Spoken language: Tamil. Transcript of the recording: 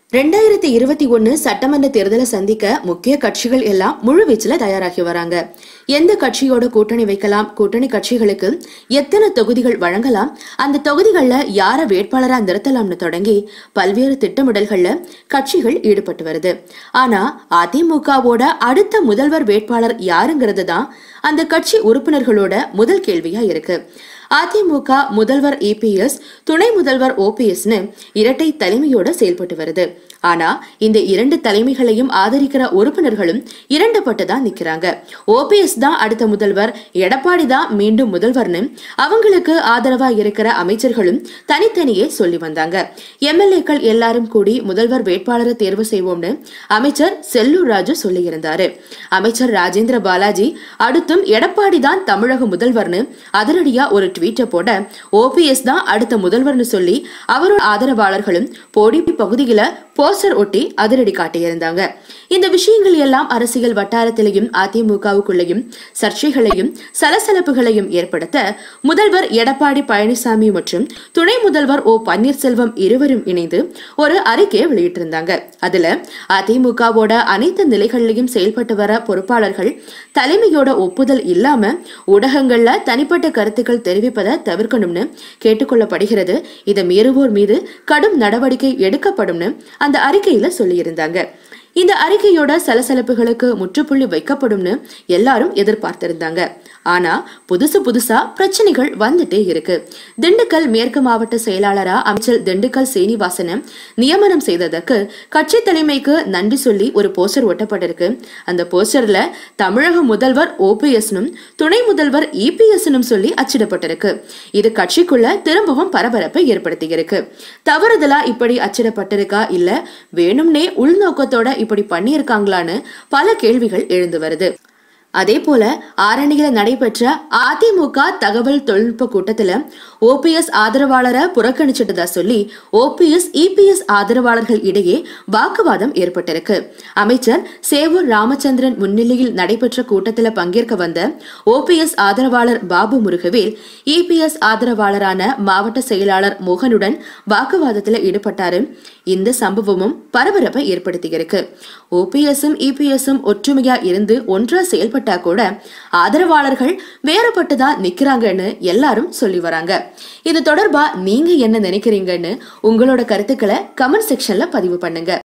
ரெண்டாயிரத்தி இருபத்தி ஒன்னு சட்டமன்ற தேர்தலை சந்திக்க முக்கிய கட்சிகள் எல்லாம் முழுவீச்சுல தயாராகி வராங்க எந்த கட்சியோட கூட்டணி வைக்கலாம் கூட்டணி கட்சிகளுக்கு எத்தனை தொகுதிகள் வழங்கலாம் அந்த தொகுதிகள்ல யார வேட்பாளரா நிறுத்தலாம்னு தொடங்கி பல்வேறு திட்டமிடல்கள்ல கட்சிகள் ஈடுபட்டு வருது ஆனா அதிமுகவோட அடுத்த முதல்வர் வேட்பாளர் யாருங்கிறது தான் அந்த கட்சி உறுப்பினர்களோட முதல் கேள்வியா இருக்கு அதிமுக முதல்வர் இபிஎஸ் துணை முதல்வர் ஓபிஎஸ்னு இரட்டை தலைமையோட செயல்பட்டு வருது ஆனா இந்த இரண்டு தலைமைகளையும் ஆதரிக்கிற உறுப்பினர்களும் இரண்டுபட்டு தான் நிக்கிறாங்க ஓபிஎஸ் தான் அடுத்த முதல்வர் எடப்பாடி தான் மீண்டும் முதல்வர்னு அவங்களுக்கு ஆதரவா இருக்கிற அமைச்சர்களும் தனித்தனியே சொல்லி வந்தாங்க எம்எல்ஏக்கள் எல்லாரும் கூடி முதல்வர் வேட்பாளரை தேர்வு செய்வோம்னு அமைச்சர் செல்லூர் ராஜு சொல்லியிருந்தாரு அமைச்சர் ராஜேந்திர பாலாஜி அடுத்தும் எடப்பாடி தான் தமிழக முதல்வர்னு அதிரடியா ஒரு ட்வீட்டை போட ஓபிஎஸ் தான் அடுத்த முதல்வர்னு சொல்லி அவரோட ஆதரவாளர்களும் போடி பகுதியில போஸ்டர் ஒட்டி அதிரடி காட்டியிருந்தாங்க இந்த விஷயங்கள் எல்லாம் அரசியல் வட்டாரத்திலையும் அதிமுகவுக்குள்ளேயும் சர்ச்சைகளையும் சலசலப்புகளையும் ஏற்படுத்த முதல்வர் எடப்பாடி பழனிசாமி மற்றும் துணை முதல்வர் ஓ பன்னீர்செல்வம் இருவரும் இணைந்து ஒரு அறிக்கையை வெளியிட்டிருந்தாங்க அதுல அதிமுகவோட அனைத்து நிலைகளிலையும் செயல்பட்டு வர பொறுப்பாளர்கள் தலைமையோட ஒப்புதல் இல்லாம ஊடகங்கள்ல தனிப்பட்ட கருத்துக்கள் தெரிவிப்பதை தவிர்க்கணும்னு கேட்டுக்கொள்ளப்படுகிறது இதை மீறுவோர் மீது கடும் நடவடிக்கை எடுக்கப்படும்னு அந்த அறிக்கையில சொல்லியிருந்தாங்க இந்த அறிக்கையோட சலசலப்புகளுக்கு முற்றுப்புள்ளி வைக்கப்படும்னு எல்லாரும் எதிர்பார்த்திருந்தாங்க ஆனா புதுசு புதுசா பிரச்சனைகள் வந்துட்டே இருக்கு திண்டுக்கல் மேற்கு மாவட்ட செயலாளரா அமைச்சர் திண்டுக்கல் சீனிவாசன நியமனம் செய்ததற்கு கட்சி தலைமைக்கு நன்றி சொல்லி ஒரு போஸ்டர் ஒட்டப்பட்டிருக்கு அந்த போஸ்டர்ல தமிழக முதல்வர் ஓபிஎஸ்னும் துணை முதல்வர் இபிஎஸ்னும் சொல்லி அச்சிடப்பட்டிருக்கு இது கட்சிக்குள்ள திரும்பவும் பரபரப்பை ஏற்படுத்தியிருக்கு தவறுதலா இப்படி அச்சிடப்பட்டிருக்கா இல்ல வேணும்னே உள்நோக்கத்தோட இப்படி பண்ணியிருக்காங்களான்னு பல கேள்விகள் எழுந்து வருது அதே போல ஆரணியில நடைபெற்ற அதிமுக தகவல் தொழில்நுட்ப கூட்டத்துல ஓபிஎஸ் ஆதரவாளரை புறக்கணிச்சிட்டதா சொல்லி ஓபிஎஸ் இபிஎஸ் ஆதரவாளர்கள் இடையே வாக்குவாதம் ஏற்பட்டிருக்கு அமைச்சர் சேவூர் ராமச்சந்திரன் முன்னிலையில் நடைபெற்ற கூட்டத்துல பங்கேற்க வந்த ஓபிஎஸ் ஆதரவாளர் பாபு முருகவேல் இபிஎஸ் ஆதரவாளரான மாவட்ட செயலாளர் மோகனுடன் வாக்குவாதத்துல ஈடுபட்டாரு இந்த சம்பவமும் பரபரப்பை ஏற்படுத்தியிருக்கு ஓபிஎஸும் இபிஎஸும் ஒற்றுமையா இருந்து ஒன்றா செயல்பட்டா கூட ஆதரவாளர்கள் வேறுபட்டுதான் நிக்கிறாங்கன்னு எல்லாரும் சொல்லி வராங்க இது தொடர்பா நீங்க என்ன நினைக்கிறீங்கன்னு உங்களோட கருத்துக்களை கமெண்ட் செக்ஷன்ல பதிவு பண்ணுங்க